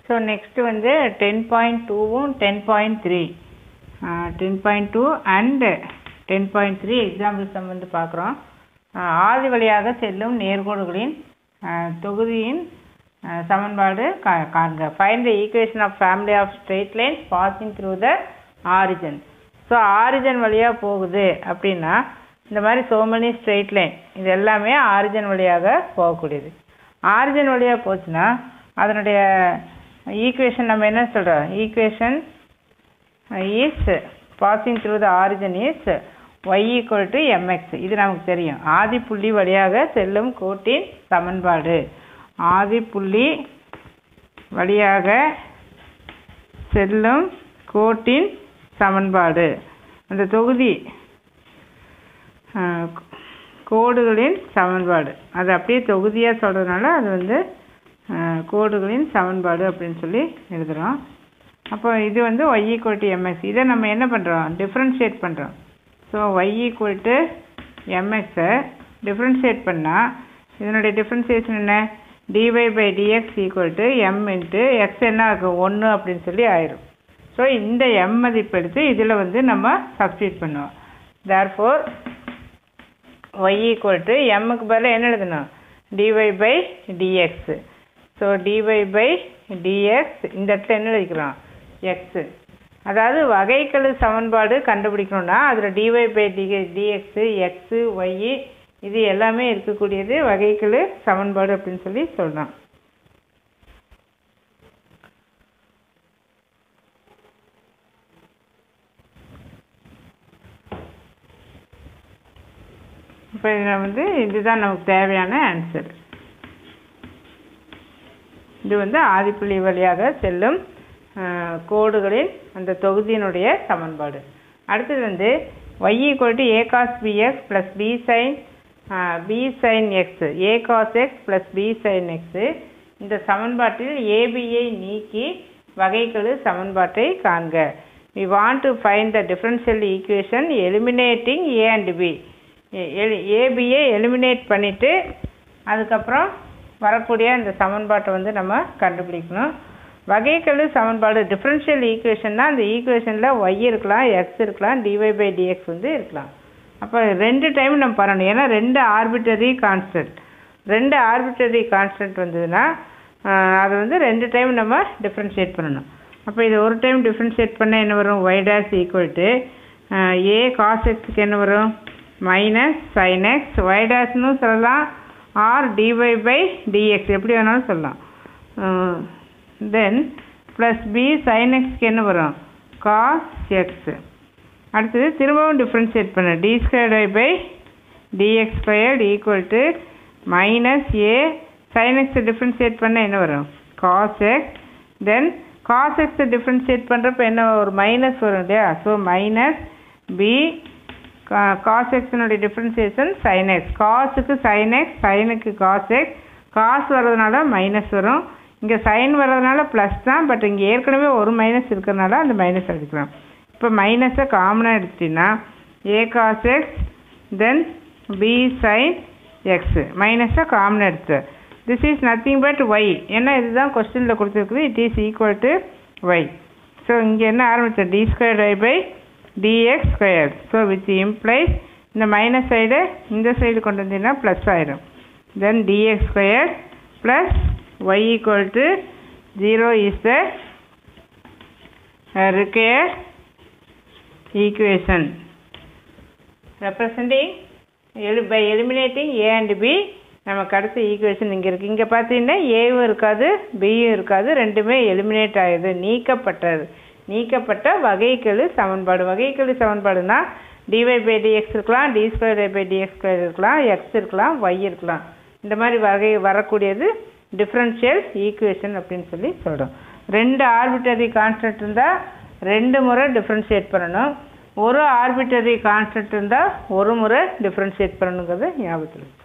so next வந்து ten point டூவும் ten point three ten point two and ten point three example sum வந்து பார்க்குறோம் ஆதி வழியாக செல்லும் நேர்கோடுகளின் ஆஹ், தொகுதியின் ஆஹ், சமன்பாடு கா காண்க find the equation of family of straight lines passing through the origin so origin வழியாக போகுது அப்படின்னா இந்த மாதிரி so many ஸ்ட்ரெயிட் லைன் இது எல்லாமே ஆரிஜன் வழியாக போகக்கூடியது ஆரிஜன் வழியாக போச்சுன்னா அதனுடைய ஈக்குவேஷன் நம்ம என்ன சொல்கிறோம் equation is passing through the origin is y equal to m x இது நமக்கு தெரியும் ஆதி புள்ளி வழியாக செல்லும் கோட்டின் சமன்பாடு ஆதி புள்ளி வழியாக செல்லும் கோட்டின் சமன்பாடு அந்த தொகுதி ஆஹ், கோடுகளின் சமன்பாடு அது அப்படியே தொகுதியாக சொல்கிறதுனால அது வந்து ஆஹ், கோடுகளின் சமன்பாடு அப்படின்னு சொல்லி எழுதுகிறோம் அப்போ இது வந்து ஒய் ஈக்குவல் டு எம்எக்ஸ் இதை நம்ம என்ன பண்ணுறோம் டிஃப்ரென்ஷியேட் பண்ணுறோம் ஸோ ஒய் ஈக்குவல் டு எம்எக்ஸை டிஃப்ரென்ஷியேட் பண்ணால் இதனுடைய டிஃப்ரென்சியேஷன் என்ன d y by d x equal to m into x என்ன ஆகும் ஒன்று அப்படின்னு சொல்லி ஆயிரும் ஸோ இந்த எம் மதிப்பு எடுத்து இதில் வந்து நம்ம சப்ஸ்டியூட் பண்ணுவோம் தேர்ஃபோர் ஒய் ஈக்குவல் டு எம்முக்கு பதிலாக என்ன எழுதணும் d y by d x so d y by d x இந்த இடத்துல என்ன எழுதிக்கிறோம் எக்ஸு அதாவது வகைக்கெழு சமன்பாடு கண்டுபிடிக்கணும்னா அதில் d y by d d x x y இது எல்லாமே இருக்கக்கூடியது வகைக்கெழு சமன்பாடு அப்படின்னு சொல்லி சொல்கிறோம் இப்போ இதில் வந்து இதுதான் நமக்கு தேவையான ஆன்சர் இது வந்து ஆதிப்புள்ளி வழியாக செல்லும் அஹ், கோடுகளின் அந்த தொகுதியினுடைய சமன்பாடு அடுத்தது வந்து y equal to a cos b x plus b sine b sine x a cos x plus b sine x இந்த சமன்பாட்டில் ஏபியை நீக்கி வகைக்கெழு சமன்பாட்டை காண்க we want to find the differential equation eliminating a and b ஏபியை எலிமினேட் பண்ணிவிட்டு அதுக்கப்புறம் வரக்கூடிய அந்த சமன்பாட்டை வந்து நம்ம கண்டுபிடிக்கணும் வகைக்கெழு சமன்பாடு டிஃப்ரென்ஷியல் ஈக்குவேஷன்னா அந்த ஈக்குவேஷனில் ஒய் இருக்கலாம் எக்ஸ் இருக்கலாம் டிஒய் பை டிஎக்ஸ் வந்து இருக்கலாம் அப்போ ரெண்டு டைம் நம்ம பண்ணணும் ஏன்னா ரெண்டு ஆர்பிட்டரி கான்ஸ்டன்ட் ரெண்டு ஆர்பிட்டரி கான்ஸ்டன்ட் வந்ததுன்னா ஆஹ், அது வந்து ரெண்டு டைம் நம்ம டிஃப்ரென்ஷியேட் பண்ணணும் அப்போ இது ஒரு டைம் டிஃப்ரென்ஷியேட் பண்ணால் என்ன வரும் y dash equal to a cos எக்ஸுக்கு என்ன வரும் மைனஸ் சைன் எக்ஸ் ஒய் டேஷ்னு சொல்லலாம் ஆர் டிஒய் பை டிஎக்ஸ் எப்படி வேணாலும் சொல்லலாம் தென் ப்ளஸ் பி சைன் எக்ஸ்க்கு என்ன வரும் காஸ் எக்ஸ் அடுத்தது திரும்பவும் டிஃப்ரென்ஷியேட் பண்ண d squared y by d x squared equal to minus a sine எக்ஸை டிஃப்ரென்ஷியேட் பண்ண என்ன வரும் காஸ் எக்ஸ் தென் காஸ் எக்ஸை டிஃப்ரென்ஷியேட் பண்ணுறப்ப என்ன ஒரு மைனஸ் வரும் இல்லையா ஸோ மைனஸ் பி காஸ் எக்ஸினுடைய டிஃப்ரென்சியேஷன் சைன் எக்ஸ் காஸுக்கு சைன் எக்ஸ் சைனுக்கு காஸ் எக்ஸ் காஸ் வர்றதுனால மைனஸ் வரும் இங்கே சைன் வர்றதுனால ப்ளஸ் தான் பட் இங்கே ஏற்கனவே ஒரு மைனஸ் இருக்கிறதுனால அந்த மைனஸ் எடுத்துக்கலாம் இப்போ மைனஸை காமனாக எடுத்துட்டீங்கன்னா a cos x then b sine x மைனஸை காமனாக எடுத்து this is nothing but y ஏன்னா இதுதான் கொஸ்டினில் கொடுத்துருக்குது it is equal to y so இங்கே என்ன ஆரம்பித்தோம் d square y by dx square so which implies இந்த மைனஸ் சைடு இந்த சைடு கொண்டு வந்தீங்கன்னா ப்ளஸ் ஆயிடும் then dx square plus y equal to zero is the required equation representing எலி by eliminating a and b நமக்கு அடுத்த equation இங்கே இருக்குது இங்கே பார்த்தீங்கன்னா ஏவும் இருக்காது பியும் இருக்காது ரெண்டுமே எலிமினேட் ஆகுது நீக்கப்பட்டது நீக்கப்பட்ட வகைக்கெழு சமன்பாடு வகைக்கெழு சமன்பாடுனா டிஒய் பை டிஎக்ஸ் இருக்கலாம் d square by d x square இருக்கலாம் எக்ஸ் இருக்கலாம் ஒய் இருக்கலாம் இந்த மாதிரி வகை வரக்கூடியது டிஃப்ரென்ஷியல் ஈக்குவேஷன் அப்படின்னு சொல்லி சொல்கிறோம் ரெண்டு ஆர்பிட்டரி கான்ஸ்டன்ட் இருந்தால் ரெண்டு முறை டிஃப்ரென்ஷியேட் பண்ணணும் ஒரு ஆர்பிட்டரி கான்ஸ்டன்ட் இருந்தால் ஒரு முறை டிஃப்ரென்ஷியேட் பண்ணணுங்கிறது ஞாபகத்தில்